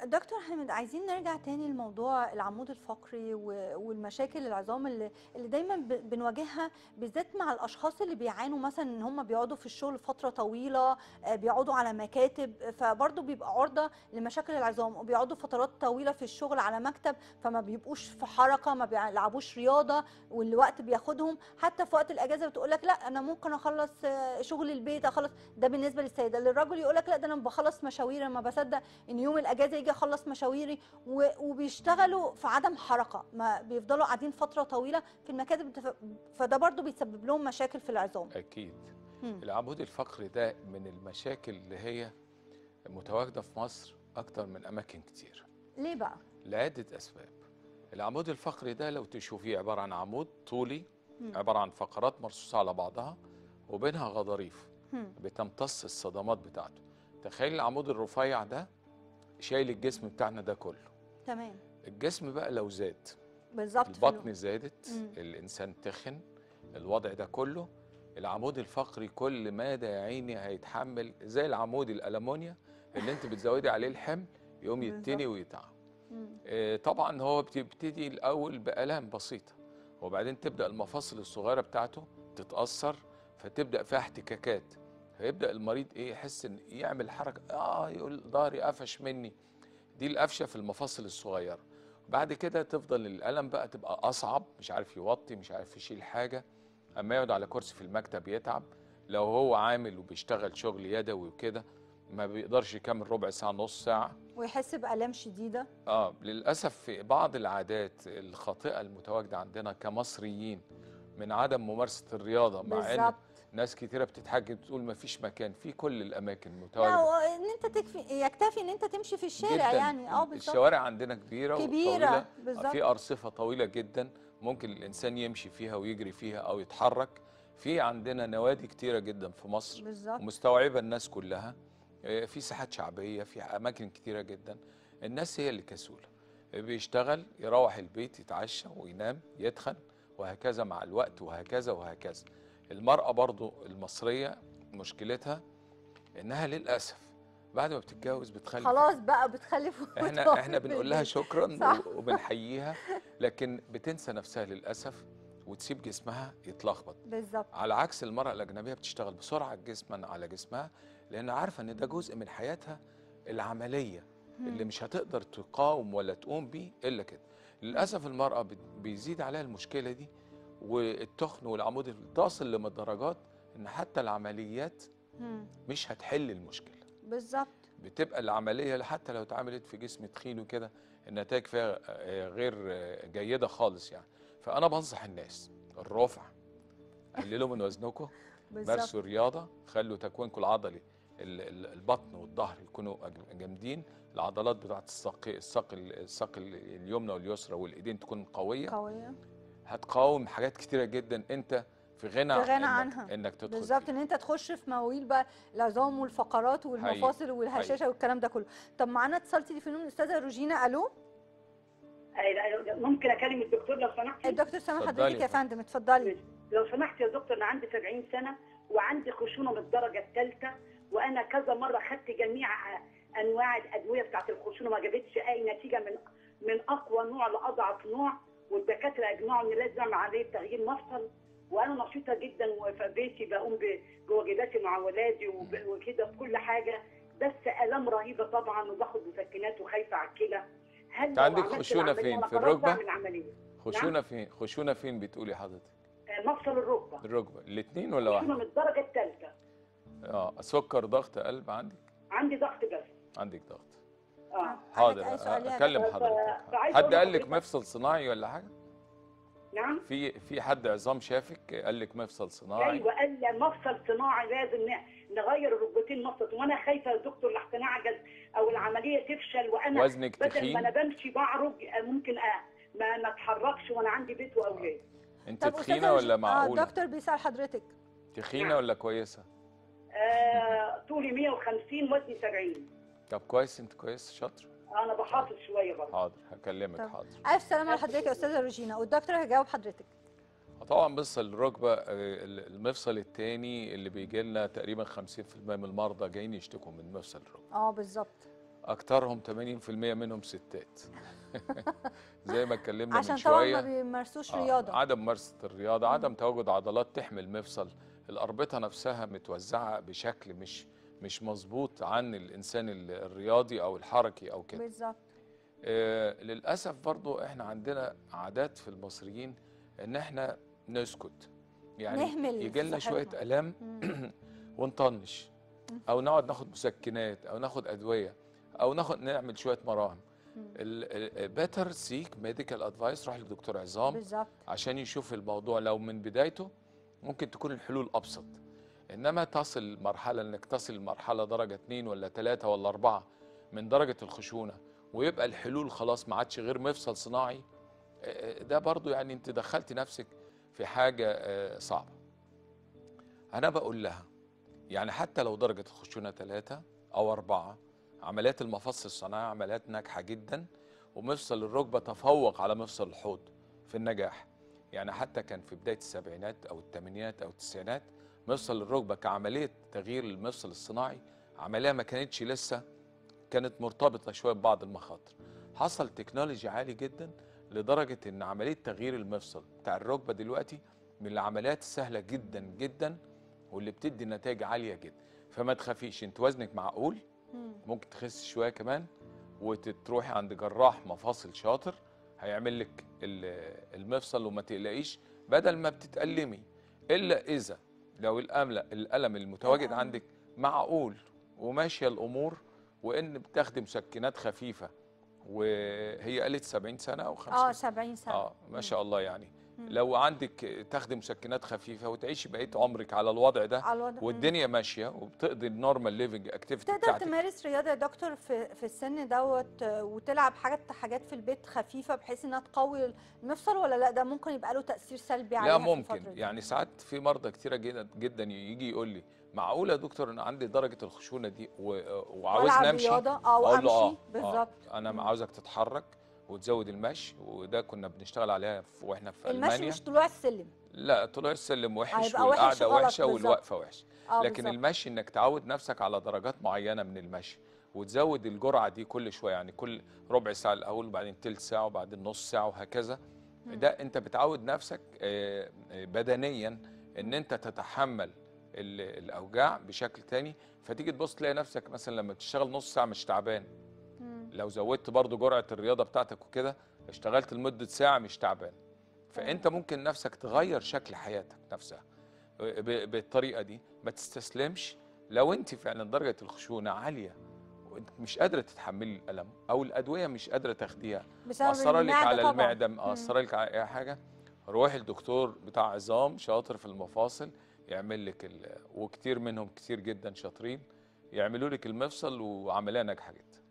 دكتور حامد عايزين نرجع تاني لموضوع العمود الفقري و- والمشاكل العظام اللي, اللي دايما ب- بنواجهها بالذات مع الاشخاص اللي بيعانوا مثلا ان هم بيقعدوا في الشغل فتره طويله آه، بيقعدوا على مكاتب فبرضه بيبقى عرضه لمشاكل العظام وبيقعدوا فترات طويله في الشغل على مكتب فما بيبقوش في حركه ما بيلعبوش رياضه والوقت بياخدهم حتى في وقت الاجازه بتقول لك لا انا ممكن اخلص آه، شغل البيت اخلص ده بالنسبه للسيده للراجل يقول لك لا ده انا بخلص مشاوير ما بصدق ان يوم الاجازه يجي اخلص مشاويري و- وبيشتغلوا في عدم حركه ما بيفضلوا قاعدين فتره طويله في المكاتب ف- فده برضو بيسبب لهم مشاكل في العظام اكيد مم. العمود الفقري ده من المشاكل اللي هي متواجده في مصر اكتر من اماكن كتير ليه بقى لعده اسباب العمود الفقري ده لو تشوفيه عباره عن عمود طولي مم. عباره عن فقرات مرصوصه على بعضها وبينها غضاريف مم. بتمتص الصدمات بتاعته تخيل العمود الرفيع ده شايل الجسم بتاعنا ده كله تمام الجسم بقى لو زاد بالظبط في البطن الو- زادت مم. الانسان تخن الوضع ده كله العمود الفقري كل مدى يا عيني هيتحمل زي العمود الالمونيا اللي انت بتزودي عليه الحمل يقوم يتني بالظبط. ويتعب مم. آه، طبعا هو بتبتدي الاول بالام بسيطه وبعدين تبدا المفاصل الصغيره بتاعته تتاثر فتبدا فيها احتكاكات فيبدا المريض ايه يحس ان يعمل حركه اه يقول ظهري قفش مني دي القفشه في المفاصل الصغيره بعد كده تفضل الالم بقى تبقى اصعب مش عارف يوطي مش عارف يشيل حاجه اما يقعد على كرسي في المكتب يتعب لو هو عامل وبيشتغل شغل يدوي وكده ما بيقدرش يكمل ربع ساعه نص ساعه ويحس بالام شديده اه للاسف في بعض العادات الخاطئه المتواجده عندنا كمصريين من عدم ممارسه الرياضه مع ان بالظبط ناس كتيره بتتحجج بتقول ما فيش مكان في كل الاماكن لا متواجده هو ان انت تكفي يكتفي ان انت تمشي في الشارع جداً. يعني اه بالظبط الشوارع عندنا كبيره كبيره وطويله بالظبط في ارصفه طويله جدا ممكن الانسان يمشي فيها ويجري فيها او يتحرك في عندنا نوادي كتيره جدا في مصر بالظبط ومستوعبه الناس كلها آه، في ساحات شعبيه في اماكن كتيره جدا الناس هي اللي كسوله بيشتغل يروح البيت يتعشى وينام يتخن وهكذا مع الوقت وهكذا وهكذا المرأة برضو المصرية مشكلتها انها للأسف بعد ما بتتجوز بتخلف خلاص بقى بتخلف احنا وتقعد احنا في بنقول لها البيت. شكرا صح. و- وبنحييها لكن بتنسى نفسها للأسف وتسيب جسمها يتلخبط بالظبط على عكس المرأة الأجنبية بتشتغل بسرعة جسما على جسمها لأن عارفة إن ده جزء من حياتها العملية اللي مم. مش هتقدر تقاوم ولا تقوم بيه إلا كده للأسف المرأة بت- بيزيد عليها المشكلة دي والتخن والعمود التصل لمدرجات إن حتى العمليات مم. مش هتحل المشكلة بالظبط بتبقى العملية حتى لو اتعملت في جسم تخين وكده النتائج فيها آه، غير آه، جيدة خالص يعني فأنا بنصح الناس الرفع قللوا من وزنكم بالظبط مارسوا رياضه خلوا تكوينكم العضلي ال- ال- البطن والظهر يكونوا أج- جامدين العضلات بتاعت الساق الساق الساق اليمنى واليسرى والايدين تكون قويه قويه هتقاوم حاجات كتيره جدا انت في غنى في غنى إنك عنها. انك تدخل بالظبط فيها. ان انت تخش في مواويل بقى العظام والفقرات والمفاصل والهشاشه والكلام ده كله طب معانا اتصال تليفوني من الاستاذه روجينا الو أي- ممكن اكلم الدكتور لو سمحت الدكتور سامح اتفضلي حضرتك يا يا فندم اتفضلي لو سمحت يا دكتور انا عندي 70 سنه وعندي خشونه من الدرجه الثالثه وانا كذا مره خدت جميع انواع الادويه بتاعت الخشونه ما جابتش اي نتيجه من من اقوى نوع لاضعف نوع والدكاتره اجمعوا ان لازم عليه تغيير مفصل وانا نشيطه جدا وفي بيتي بقوم ب- بواجباتي مع ولادي وب- وكده في كل حاجه بس الام رهيبه طبعا وباخد مسكنات وخايفه على الكلى هل أنت لو عندك عملت خشونة العملية فين؟ وأنا في قررت الركبة؟ أعمل عمليه خشونه فين خشونه فين بتقولي حضرتك آه، مفصل الركبه الركبه الاثنين ولا خشونه واحد من الدرجه الثالثه اه سكر ضغط قلب عندك عندي ضغط بس عندك ضغط اه حاضر أي سؤال يا اكلم دكتور؟ حضرتك فعايز حد أقول قال لك لحضرتك- مفصل صناعي ولا حاجه نعم في في حد عظام شافك قال لك مفصل صناعي ايوه قال لي مفصل صناعي لازم ن- نغير الركبتين مفصل وانا خايفه يا دكتور لحسن اعجز او العمليه تفشل وانا وزنك بدل ما انا تخين بمشي بعرج آه، ممكن آه، ما ما اتحركش وانا عندي بيت واولاد انت طب تخينه أستاذة ولا روجي- معقوله اه دكتور بيسال حضرتك تخينه نعم. ولا كويسه آه طولي 150 وزني 70 طب كويس انت كويس شاطر انا بحافظ شويه برضه حاضر هكلمك طب. حاضر الف سلامه لحضرتك يا استاذه روجينا والدكتور هيجاوب حضرتك طبعا بص الركبه آه، المفصل الثاني اللي بيجي لنا تقريبا 50% من المرضى جايين يشتكوا من مفصل الركبه اه بالظبط اكترهم 80% منهم ستات زي ما اتكلمنا عشان من طبعا شويه ما بيمارسوش آه، رياضه عدم ممارسه الرياضه عدم تواجد عضلات تحمل مفصل الاربطه نفسها متوزعه بشكل مش مش مظبوط عن الانسان ال- الرياضي او الحركي او كده بالظبط آه للاسف برضو احنا عندنا عادات في المصريين ان احنا نسكت يعني نهمل يجي لنا في شويه صحتنا. الام مم. ونطنش او نقعد ناخد مسكنات او ناخد ادويه او ناخد نعمل شويه مراهم مم. بيتر سيك ميديكال ادفايس روح لدكتور عظام بالظبط عشان يشوف الموضوع لو من بدايته ممكن تكون الحلول ابسط انما تصل مرحله انك تصل مرحله درجه اتنين ولا تلاته ولا اربعه من درجه الخشونه ويبقى الحلول خلاص ما عادش غير مفصل صناعي آه، ده برضو يعني انت دخلت نفسك في حاجه آه، صعبه انا بقول لها يعني حتى لو درجه الخشونه ثلاثه او اربعه عمليات المفصل الصناعي عمليات ناجحه جدا ومفصل الركبه تفوق على مفصل الحوض في النجاح يعني حتى كان في بدايه السبعينات او الثمانينات او التسعينات مفصل الركبه كعمليه تغيير المفصل الصناعي عمليه ما كانتش لسه كانت مرتبطه شويه ببعض المخاطر حصل تكنولوجي عالي جدا لدرجه ان عمليه تغيير المفصل بتاع الركبه دلوقتي من العمليات السهله جدا جدا واللي بتدي نتائج عاليه جدا فما تخافيش انت وزنك معقول مم. ممكن تخس شويه كمان وتروحي عند جراح مفاصل شاطر هيعمل لك ال- المفصل وما تقلقيش بدل ما بتتألمي الا اذا لو الالم الالم المتواجد الألم. عندك معقول وماشيه الامور وان بتاخدي مسكنات خفيفه وهي قالت 70 سنه او 50 اه 70 سنه اه ما شاء الله يعني مم. لو عندك تاخدي مسكنات خفيفه وتعيشي بقيه عمرك على الوضع ده على الوضع مم. والدنيا ماشيه وبتقضي النورمال ليفنج اكتيفيتي تقدر بتاعتك تمارس رياضه يا دكتور في في السن دوت آه، وتلعب حاجات حاجات في البيت خفيفه بحيث انها تقوي المفصل ولا لا ده ممكن يبقى له تاثير سلبي عليها لا في الفترة ممكن دي؟ يعني ساعات في مرضى كتيره جدا جدا يجي يقول لي معقوله يا دكتور ان عندي درجه الخشونه دي و- وعاوزني والعب امشي رياضه او اقول له اه امشي بالظبط آه انا مم. عاوزك تتحرك وتزود المشي وده كنا بنشتغل عليها في- واحنا في المشي المانيا مش طلوع السلم لا طلوع السلم وحش هيبقى وحش والقعده غلط وحشه بالظبط. والوقفه وحشه اه لكن بالظبط. المشي انك تعود نفسك على درجات معينه من المشي وتزود الجرعه دي كل شويه يعني كل ربع ساعه الاول وبعدين تلت ساعه وبعدين نص ساعه وهكذا مم. ده انت بتعود نفسك آه، آه، بدنيا ان انت تتحمل ال- الاوجاع بشكل تاني فتيجي تبص تلاقي نفسك مثلا لما تشتغل نص ساعه مش تعبان مم. لو زودت برضو جرعه الرياضه بتاعتك وكده اشتغلت لمده ساعه مش تعبان فانت ممكن نفسك تغير شكل حياتك نفسها ب- بالطريقه دي ما تستسلمش لو انت فعلا درجه الخشونه عاليه وانت مش قادره تتحملي الالم او الادويه مش قادره تاخديها بسبب مأثره لك المعدة على طبعاً. المعده مم. مأثره لك على اي حاجه روحي لدكتور بتاع عظام شاطر في المفاصل يعمل لك ال... وكتير منهم كتير جدا شاطرين يعملوا لك المفصل وعمليه ناجحه جدا